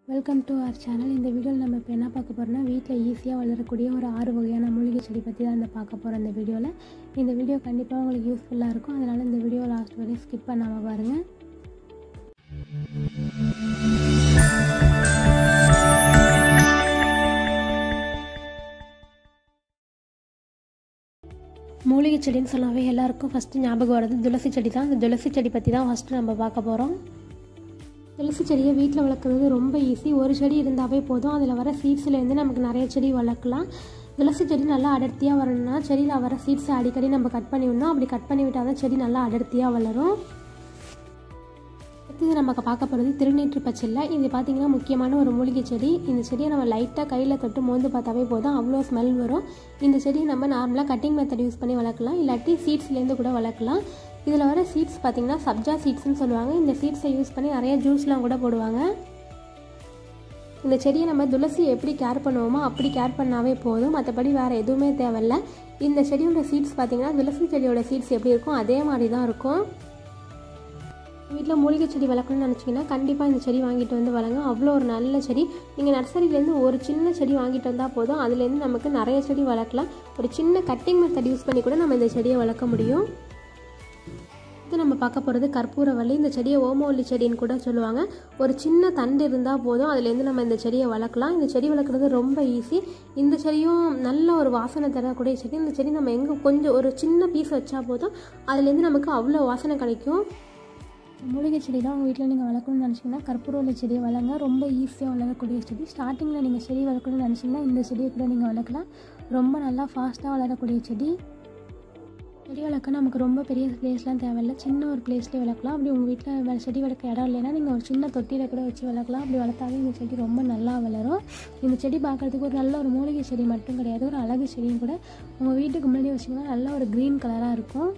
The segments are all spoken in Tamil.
வெல்கம் டு அவர் சேனல் இந்த வீடியோவில் நம்ம இப்போ என்ன பார்க்க போகிறோம்னா வீட்டில் ஈஸியாக வளரக்கூடிய ஒரு ஆறு வகையான மூலிகை செடி பற்றி தான் இந்த பார்க்க போகிறோம் இந்த வீடியோவில் இந்த வீடியோ கண்டிப்பாக உங்களுக்கு யூஸ்ஃபுல்லாக இருக்கும் அதனால் இந்த வீடியோ லாஸ்ட் வரையும் ஸ்கிப் பண்ணாமல் பாருங்கள் மூலிகை செடின்னு சொன்னாவே எல்லாருக்கும் ஃபஸ்ட்டு ஞாபகம் வர்றது துளசி செடி தான் இந்த துளசி செடி பற்றி தான் ஃபஸ்ட்டு நம்ம பார்க்க போகிறோம் துளசி செடியை வீட்டில் வளர்க்குறது ரொம்ப ஈஸி ஒரு செடி இருந்தாவே போதும் அதில் வர சீட்ஸ்லேருந்து நமக்கு நிறைய செடி வளர்க்கலாம் துளசி செடி நல்லா அடர்த்தியாக வரணும்னா செடியில் வர சீட்ஸை அடிக்கடி நம்ம கட் பண்ணி விடணும் அப்படி கட் பண்ணி விட்டால் தான் செடி நல்லா அடர்த்தியாக வளரும் அடுத்தது நம்ம பார்க்க போகிறது திருநீற்று பச்சில்லை இது பார்த்திங்கன்னா முக்கியமான ஒரு மூலிகை செடி இந்த செடியை நம்ம லைட்டாக கையில் தொட்டு மோந்து பார்த்தாவே போதும் அவ்வளோ ஸ்மெல் வரும் இந்த செடியை நம்ம நார்மலாக கட்டிங் மெத்தட் யூஸ் பண்ணி வளர்க்கலாம் இல்லாட்டி சீட்ஸ்லேருந்து கூட வளர்க்கலாம் இதில் வர சீட்ஸ் பார்த்திங்கன்னா சப்ஜா சீட்ஸ்னு சொல்லுவாங்க இந்த சீட்ஸை யூஸ் பண்ணி நிறைய ஜூஸ்லாம் கூட போடுவாங்க இந்த செடியை நம்ம துளசி எப்படி கேர் பண்ணுவோமோ அப்படி கேர் பண்ணாவே போதும் மற்றபடி வேறு எதுவுமே தேவையில்ல இந்த செடியோட சீட்ஸ் பார்த்திங்கன்னா துளசி செடியோட சீட்ஸ் எப்படி இருக்கும் அதே மாதிரி தான் இருக்கும் வீட்டில் மூலிகை செடி வளர்க்கணும்னு நினச்சிங்கன்னா கண்டிப்பாக இந்த செடி வாங்கிட்டு வந்து வளங்க அவ்வளோ ஒரு நல்ல செடி நீங்கள் நர்சரியிலேருந்து ஒரு சின்ன செடி வாங்கிட்டு வந்தால் போதும் அதுலேருந்து நமக்கு நிறைய செடி வளர்க்கலாம் ஒரு சின்ன கட்டிங் மெத்தட் யூஸ் பண்ணி கூட நம்ம இந்த செடியை வளர்க்க முடியும் இது நம்ம பார்க்க போகிறது கற்பூரவள்ளி இந்த செடியை ஓமவல்லி செடின்னு கூட சொல்லுவாங்க ஒரு சின்ன தண்டு இருந்தால் போதும் அதுலேருந்து நம்ம இந்த செடியை வளர்க்கலாம் இந்த செடி வளர்க்குறது ரொம்ப ஈஸி இந்த செடியும் நல்ல ஒரு வாசனை தரக்கூடிய செடி இந்த செடி நம்ம எங்கே கொஞ்சம் ஒரு சின்ன பீஸ் வச்சா போதும் அதுலேருந்து நமக்கு அவ்வளோ வாசனை கிடைக்கும் மூலிகை செடி தான் உங்கள் வீட்டில் நீங்கள் வளர்க்கணும்னு நினச்சிங்கன்னா கற்பூரவள்ளி செடியை வளங்க ரொம்ப ஈஸியாக வளரக்கூடிய செடி ஸ்டார்டிங்கில் நீங்கள் செடி வளர்க்கணும்னு நினச்சிங்கன்னா இந்த செடியை கூட நீங்கள் வளர்க்கலாம் ரொம்ப நல்லா ஃபாஸ்ட்டாக வளரக்கூடிய செடி செடி வளர்க்க நமக்கு ரொம்ப பெரிய பிளேஸ்லாம் தேவையில்லை சின்ன ஒரு பிளேஸ்லேயே வளர்க்கலாம் அப்படி உங்கள் வீட்டில் செடி வளர்க்க இடம் இல்லைன்னா நீங்கள் ஒரு சின்ன தொட்டியில் கூட வச்சு வளர்க்கலாம் அப்படி வளர்த்தாவே இந்த செடி ரொம்ப நல்லா வளரும் இந்த செடி பார்க்குறதுக்கு ஒரு நல்ல ஒரு மூலிகை செடி மட்டும் கிடையாது ஒரு அழகு செடியும் கூட உங்கள் வீட்டுக்கு முன்னாடி வச்சிங்கன்னா நல்ல ஒரு க்ரீன் கலராக இருக்கும்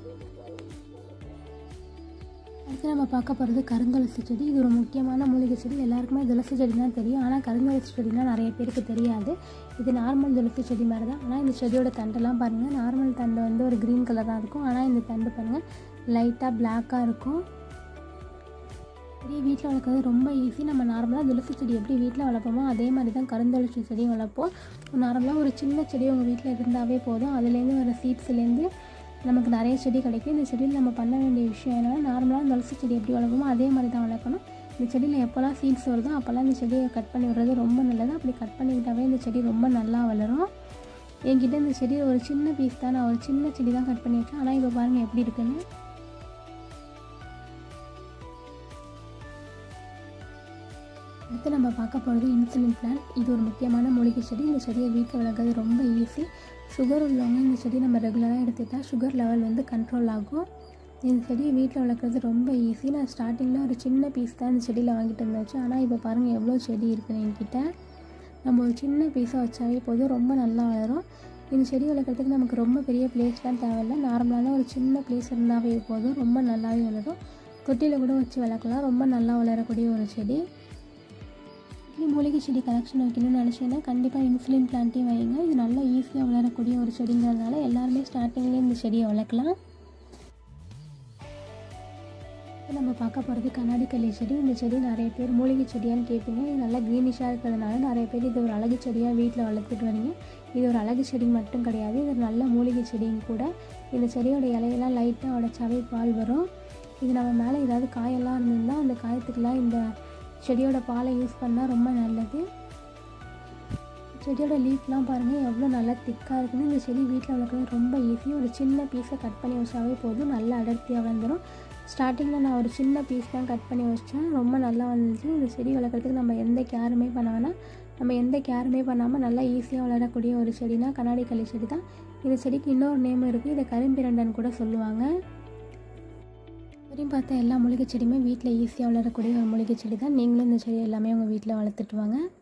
அடுத்து நம்ம பார்க்க போகிறது கருந்துளசி செடி இது ஒரு முக்கியமான மூலிகை செடி எல்லாருக்குமே துளசி செடி தான் தெரியும் ஆனால் கருந்துளசி செடினா நிறைய பேருக்கு தெரியாது இது நார்மல் துளசி செடி மாதிரி தான் ஆனால் இந்த செடியோட தண்டெல்லாம் பாருங்கள் நார்மல் தண்டு வந்து ஒரு க்ரீன் கலராக இருக்கும் ஆனால் இந்த தண்டு பாருங்கள் லைட்டாக பிளாக்காக இருக்கும் செடியை வீட்டில் வளர்க்குறது ரொம்ப ஈஸி நம்ம நார்மலாக துளசி செடி எப்படி வீட்டில் வளர்ப்போமோ அதே மாதிரி தான் கருந்துளசி செடியும் வளர்ப்போம் நார்மலாக ஒரு சின்ன செடி உங்கள் வீட்டில் இருந்தாவே போதும் அதுலேருந்து வர சீட்ஸ்லேருந்து நமக்கு நிறைய செடி கிடைக்கும் இந்த செடியில் நம்ம பண்ண வேண்டிய விஷயம் என்னென்னா நார்மலாக துளசி செடி எப்படி வளர்க்குமோ அதே மாதிரி தான் வளர்க்கணும் இந்த செடியில் எப்போல்லாம் சீட்ஸ் வருதோ அப்போல்லாம் இந்த செடியை கட் பண்ணி விடுறது ரொம்ப நல்லது அப்படி கட் பண்ணி விட்டாவே இந்த செடி ரொம்ப நல்லா வளரும் என்கிட்ட இந்த செடி ஒரு சின்ன பீஸ் தான் நான் ஒரு சின்ன செடி தான் கட் பண்ணி வச்சேன் ஆனால் இப்போ பாருங்கள் எப்படி இருக்குன்னு அடுத்து நம்ம பார்க்க போகிறது இன்சுலின் பிளான் இது ஒரு முக்கியமான மூலிகை செடி இந்த செடியை வீட்டில் வளர்க்குறது ரொம்ப ஈஸி சுகர் உள்ளவங்க இந்த செடி நம்ம ரெகுலராக எடுத்துக்கிட்டால் சுகர் லெவல் வந்து கண்ட்ரோல் ஆகும் இந்த செடியை வீட்டில் வளர்க்குறது ரொம்ப ஈஸி நான் ஸ்டார்டிங்கில் ஒரு சின்ன பீஸ் தான் இந்த செடியில் வாங்கிட்டு இருந்தாச்சு ஆனால் இப்போ பாருங்கள் எவ்வளோ செடி இருக்குன்னு என்கிட்ட நம்ம ஒரு சின்ன பீஸாக வச்சாவே போதும் ரொம்ப நல்லா வளரும் இந்த செடி வளர்க்குறதுக்கு நமக்கு ரொம்ப பெரிய பிளேஸ்லாம் தேவையில்லை நார்மலான ஒரு சின்ன பிளேஸ் இருந்தாவே போதும் ரொம்ப நல்லாவே வளரும் தொட்டியில் கூட வச்சு வளர்க்கலாம் ரொம்ப நல்லா வளரக்கூடிய ஒரு செடி வீட்லேயும் மூலிகை செடி கலெக்ஷன் வைக்கணும்னு நினச்சிங்கன்னா கண்டிப்பாக இன்சுலின் பிளான்ட்டையும் வைங்க இது நல்லா ஈஸியாக வளரக்கூடிய ஒரு செடிங்கிறதுனால எல்லாருமே ஸ்டார்டிங்லேயே இந்த செடியை வளர்க்கலாம் நம்ம பார்க்க போகிறது கண்ணாடி கல்லி செடி இந்த செடி நிறைய பேர் மூலிகை செடியான்னு கேட்பீங்க இது நல்லா க்ரீனிஷாக இருக்கிறதுனால நிறைய பேர் இது ஒரு அழகு செடியாக வீட்டில் வளர்த்துட்டு வரீங்க இது ஒரு அழகு செடி மட்டும் கிடையாது இது ஒரு நல்ல மூலிகை செடியும் கூட இந்த செடியோட இலையெல்லாம் லைட்டாக உடைச்சாவே பால் வரும் இது நம்ம மேலே ஏதாவது காயெல்லாம் இருந்திருந்தா அந்த காயத்துக்கெல்லாம் இந்த செடியோட பாலை யூஸ் பண்ணால் ரொம்ப நல்லது செடியோட லீஃப்லாம் பாருங்கள் எவ்வளோ நல்லா திக்காக இருக்குன்னு இந்த செடி வீட்டில் வளர்க்குறது ரொம்ப ஈஸி ஒரு சின்ன பீஸை கட் பண்ணி வச்சாவே போதும் நல்லா அடர்த்தியாக வளர்ந்துடும் ஸ்டார்டிங்கில் நான் ஒரு சின்ன பீஸ் தான் கட் பண்ணி வச்சேன் ரொம்ப நல்லா வந்துச்சு இந்த செடி வளர்க்குறதுக்கு நம்ம எந்த கேருமே பண்ண வேணாம் நம்ம எந்த கேருமே பண்ணாமல் நல்லா ஈஸியாக வளரக்கூடிய ஒரு செடினா கண்ணாடி களி செடி தான் இந்த செடிக்கு இன்னொரு நேம் இருக்குது இதை கரும்பிரண்டன் கூட சொல்லுவாங்க வரையும் பார்த்தா எல்லா மூலிகை செடியுமே வீட்டில் ஈஸியாக வளரக்கூடிய ஒரு மூலிகை செடி தான் நீங்களும் இந்த செடி எல்லாமே உங்கள் வீட்டில் வளர்த்துட்டு வாங்க